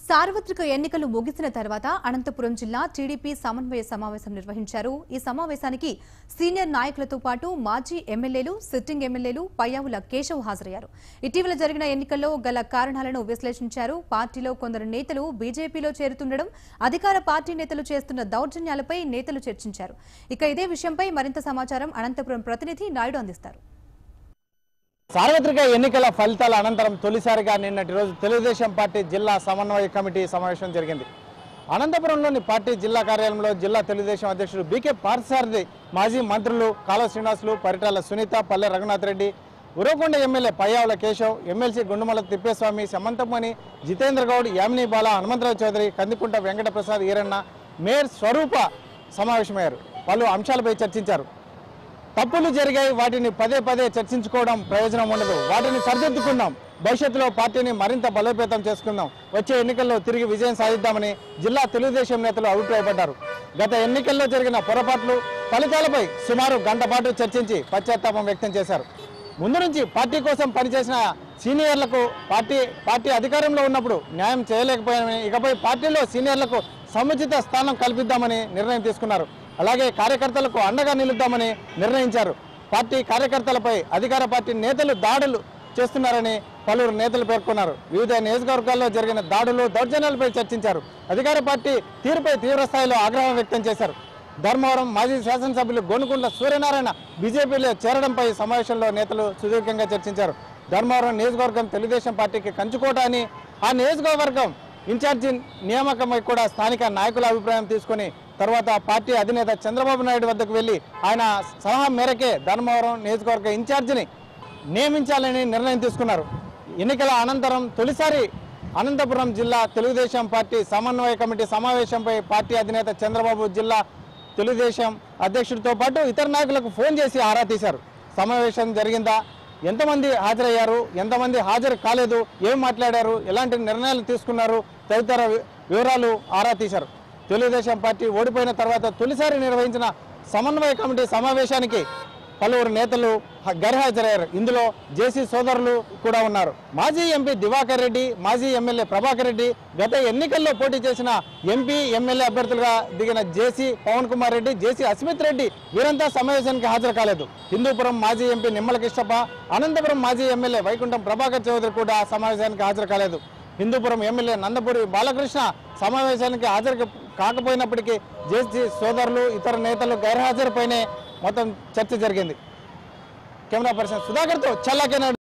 సార్వత్రిక ఎన్నికలు ముగిసిన తర్వాత అనంతపురం జిల్లా టీడీపీ సమన్వయ సమావేశం నిర్వహించారు ఈ సమావేశానికి సీనియర్ నాయకులతో పాటు మాజీ ఎమ్మెల్యేలు సిట్టింగ్ ఎమ్మెల్యేలు పయ్యావుల కేశవ్ హాజరయ్యారు ఇటీవల జరిగిన ఎన్నికల్లో గల కారణాలను విశ్లేషించారు పార్టీలో కొందరు నేతలు బీజేపీలో చేరుతుండడం అధికార పార్టీ నేతలు చేస్తున్న దౌర్జన్యాలపై నేతలు చర్చించారు ఇక ఇదే విషయంపై మరింత సమాచారం అనంతపురం ప్రతినిధి నాయుడు అందిస్తారు సార్వత్రిక ఎన్నికల ఫలితాల అనంతరం తొలిసారిగా నిన్నటి రోజు తెలుగుదేశం పార్టీ జిల్లా సమన్వయ కమిటీ సమావేశం జరిగింది అనంతపురంలోని పార్టీ జిల్లా కార్యాలయంలో జిల్లా తెలుగుదేశం అధ్యక్షుడు బీకే పార్థసారథి మాజీ మంత్రులు కాలువ Srinivasulu Paritala Sunitha Palle Raghunath Reddy Uravakonda MLA Payyavula Keshav MLC Gundumala Thippeswamy Samanthamani Jitendra Goud Yamini Bala Hanumantha Rao Chowdary Kandikunta Venkata Prasad Eranna mayor Swarupa సమావేశమయ్యారు పలు అంశాలపై చర్చించారు తప్పులు జరిగాయి వాటిని పదే పదే చర్చించుకోవడం ప్రయోజనం ఉండదు వాటిని సరిదిద్దుకుందాం భవిష్యత్తులో పార్టీని మరింత బలోపేతం చేసుకుందాం వచ్చే ఎన్నికల్లో తిరిగి విజయం సాధిద్దామని జిల్లా తెలుగుదేశం నేతలు అభిప్రాయపడ్డారు గత ఎన్నికల్లో జరిగిన పొరపాట్లు ఫలితాలపై సుమారు గంట పాటు చర్చించి పశ్చాత్తాపం వ్యక్తం చేశారు ముందు నుంచి పార్టీ కోసం పనిచేసిన సీనియర్లకు పార్టీ పార్టీ అధికారంలో ఉన్నప్పుడు న్యాయం చేయలేకపోయామని ఇకపై పార్టీలో సీనియర్లకు సముచిత స్థానం కల్పిద్దామని నిర్ణయం తీసుకున్నారు అలాగే కార్యకర్తలకు అండగా నిలుద్దామని నిర్ణయించారు పార్టీ కార్యకర్తలపై అధికార పార్టీ నేతలు దాడులు చేస్తున్నారని పలువురు నేతలు పేర్కొన్నారు వివిధ నియోజకవర్గాల్లో జరిగిన దాడులు దౌర్జన్యాలపై చర్చించారు అధికార పార్టీ తీరుపై తీవ్రస్థాయిలో ఆగ్రహం వ్యక్తం చేశారు ధర్మవరం మాజీ శాసనసభ్యులు గోనుకుంట్ల సూర్యనారాయణ బీజేపీలో చేరడంపై సమావేశంలో నేతలు సుదీర్ఘంగా చర్చించారు ధర్మవరం నియోజకవర్గం తెలుగుదేశం పార్టీకి కంచుకోట అని ఆ నియోజకవర్గం ఇన్ఛార్జి నియామకమై కూడా స్థానిక నాయకుల అభిప్రాయం తీసుకొని తర్వాత పార్టీ అధినేత చంద్రబాబు నాయుడు వద్దకు వెళ్లి ఆయన సలహా మేరకే ధర్మవరం నియోజకవర్గ ఇన్ఛార్జిని నియమించాలని నిర్ణయం తీసుకున్నారు ఎన్నికల అనంతరం తొలిసారి అనంతపురం జిల్లా తెలుగుదేశం పార్టీ సమన్వయ కమిటీ సమావేశంపై పార్టీ అధినేత చంద్రబాబు జిల్లా తెలుగుదేశం అధ్యక్షుడితో పాటు ఇతర నాయకులకు ఫోన్ చేసి ఆరా తీశారు సమావేశం జరిగిందా ఎంతమంది హాజరయ్యారు ఎంతమంది హాజరు కాలేదు ఏం మాట్లాడారు ఎలాంటి నిర్ణయాలు తీసుకున్నారు తదితర వి- వివరాలు ఆరా తీశారు తెలుగుదేశం పార్టీ ఓడిపోయిన తర్వాత తొలిసారి నిర్వహించిన సమన్వయ కమిటీ సమావేశానికి పలువురు నేతలు హ- గైర్హాజరయ్యారు ఇందులో జేసీ సోదరులు కూడా ఉన్నారు మాజీ ఎంపీ దివాకర్ రెడ్డి మాజీ ఎమ్మెల్యే ప్రభాకర్ రెడ్డి గత ఎన్నికల్లో పోటీ చేసిన ఎంపీ ఎమ్మెల్యే అభ్యర్థులుగా దిగిన జేసీ పవన్ కుమార్ రెడ్డి జేసీ అస్మిత్ రెడ్డి వీరంతా సమావేశానికి హాజరు కాలేదు హిందూపురం మాజీ ఎంపీ నిమ్మల కిష్టప్ప అనంతపురం మాజీ ఎమ్మెల్యే వైకుంఠం ప్రభాకర్ చౌదరి కూడా సమావేశానికి హాజరు కాలేదు హిందూపురం ఎమ్మెల్యే నందపూరి బాలకృష్ణ సమావేశానికి హాజరు కాకపోయినప్పటికీ జేసీ సోదరులు ఇతర నేతలు గైర్హాజరుపైనే మొత్తం చర్చ జరిగింది కెమెరా పర్సన్ సుధాకర్తో చల్లాకెనాడు